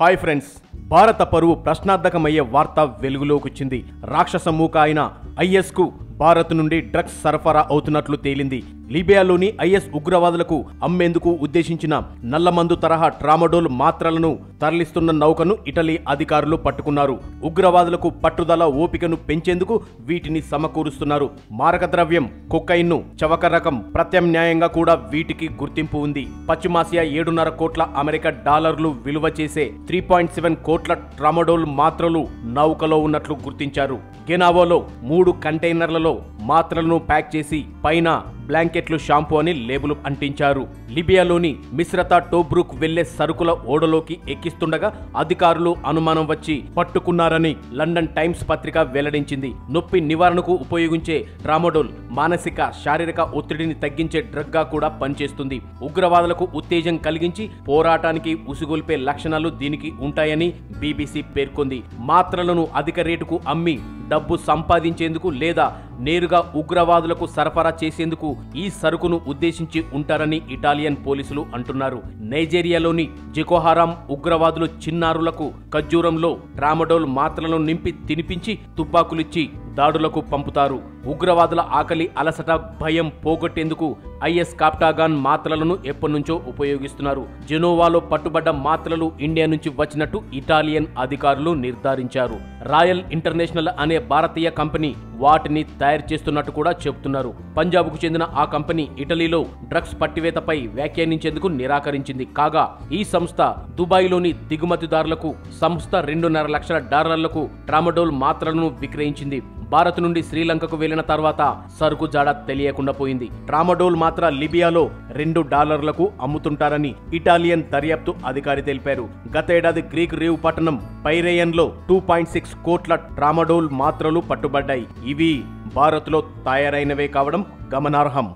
hi friends భారత పరువు ప్రశ్నార్థకమయ్యే వార్త వెలుగులోకొచ్చింది రాక్షస మూక అయిన ఐఎస్కు భారత్ నుండి డ్రగ్స్ సరఫరా అవుతున్నట్లు తేలింది లిబియాలోని ఐఎస్ ఉగ్రవాదులకు అమ్మేందుకు ఉద్దేశించిన నల్లమందు తరహా ట్రామడోల్ మాత్రలను తరలిస్తున్న నౌకను ఇటలీ అధికారులు పట్టుకున్నారు ఉగ్రవాదులకు పట్టుదల ఓపికను పెంచేందుకు వీటిని సమకూరుస్తున్నారు మారక ద్రవ్యం కొకైన్ను చవక రకం ప్రత్యామ్నాయంగా కూడా వీటికి గుర్తింపు ఉంది పశ్చిమాసియా ఏడున్నర కోట్ల అమెరికా డాలర్లు విలువ చేసే త్రీ పాయింట్ సెవెన్ కోట్ల ట్రామడోల్ మాత్రలు నౌకలో ఉన్నట్లు గుర్తించారు గెనావోలో మూడు కంటైనర్లలో మాత్రలను ప్యాక్ చేసి పైన బ్లాంకెట్లు షాంపూ అని లేబుల్ అంటించారు లిబియాలోని మిశ్రత టోబ్రూక్ వెళ్లే సరుకుల ఓడలోకి ఎక్కిస్తుండగా అధికారులు అనుమానం వచ్చి పట్టుకున్నారని లండన్ టైమ్స్ పత్రిక వెల్లడించింది నొప్పి నివారణకు ఉపయోగించే ట్రామోడోల్ మానసిక శారీరక ఒత్తిడిని తగ్గించే డ్రగ్ గా కూడా పనిచేస్తుంది ఉగ్రవాదులకు ఉత్తేజం కలిగించి పోరాటానికి ఉసుగొల్పే లక్షణాలు దీనికి ఉంటాయని బీబీసీ పేర్కొంది మాత్రలను అధిక రేటుకు అమ్మి డబ్బు సంపాదించేందుకు లేదా నేరుగా ఉగ్రవాదులకు సరఫరా చేసేందుకు ఈ సరుకును ఉద్దేశించి ఉంటారని ఇటాలియన్ పోలీసులు అంటున్నారు నైజీరియాలోని జికోహారాం ఉగ్రవాదులు చిన్నారులకు ఖర్జూరంలో ట్రామడోల్ మాత్రలను నింపి తినిపించి తుపాకులిచ్చి దాడులకు పంపుతారు ఉగ్రవాదుల ఆకలి అలసట భయం పోగొట్టేందుకు ఐఎస్ కాప్టాగాన్ మాత్రలను ఎప్పటినుంచో ఉపయోగిస్తున్నారు జెనోవాలో పట్టుబడ్డ మాత్రలు ఇండియా నుంచి వచ్చినట్టు ఇటాలియన్ అధికారులు నిర్ధారించారు రాయల్ ఇంటర్నేషనల్ అనే భారతీయ కంపెనీ వాటిని తయారు చేస్తున్నట్టు కూడా చెబుతున్నారు పంజాబ్కు చెందిన ఆ కంపెనీ ఇటలీలో డ్రగ్స్ పట్టివేతపై వ్యాఖ్యానించేందుకు నిరాకరించింది కాగా ఈ సంస్థ దుబాయ్లోని దిగుమతిదారులకు సంస్థ రెండున్నర లక్షల డాలర్లకు ట్రామడోల్ మాత్రలను విక్రయించింది భారత్ నుండి శ్రీలంకకు వెళ్లిన తర్వాత సరుకు జాడ తెలియకుండా పోయింది ట్రామడోల్ మాత్ర లిబియాలో రెండు డాలర్లకు అమ్ముతుంటారని ఇటాలియన్ దర్యాప్తు అధికారి తెలిపారు గతేడాది గ్రీక్ రేవ్ పట్టణం పైరేయన్లో టూ పాయింట్ సిక్స్ కోట్ల ట్రామడోల్ మాత్రలు పట్టుబడ్డాయి ఇవి భారత్లో తయారైనవే కావడం గమనార్హం